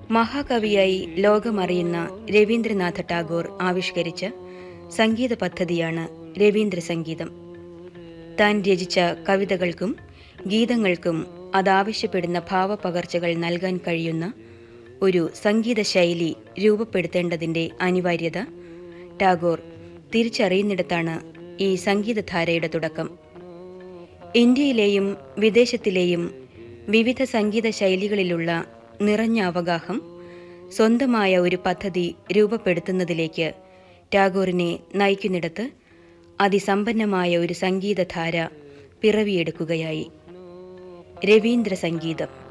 മഹാകവിയായി ലോകമറിയുന്ന രവീന്ദ്രനാഥ ടാഗോർ ആവിഷ്കരിച്ച സംഗീത പദ്ധതിയാണ് രവീന്ദ്ര സംഗീതം താൻ രചിച്ച കവിതകൾക്കും ഗീതങ്ങൾക്കും അതാവശ്യപ്പെടുന്ന ഭാവപകർച്ചകൾ നൽകാൻ കഴിയുന്ന ഒരു സംഗീത ശൈലി രൂപപ്പെടുത്തേണ്ടതിൻ്റെ അനിവാര്യത ടാഗോർ തിരിച്ചറിയുന്നിടത്താണ് ഈ സംഗീതധാരയുടെ തുടക്കം ഇന്ത്യയിലെയും വിദേശത്തിലെയും വിവിധ സംഗീത ശൈലികളിലുള്ള നിറഞ്ഞ അവഗാഹം സ്വന്തമായ ഒരു പദ്ധതി രൂപപ്പെടുത്തുന്നതിലേക്ക് ടാഗോറിനെ നയിക്കുന്നിടത്ത് അതിസമ്പന്നമായ ഒരു സംഗീതധാര പിറവിയെടുക്കുകയായി രവീന്ദ്ര സംഗീതം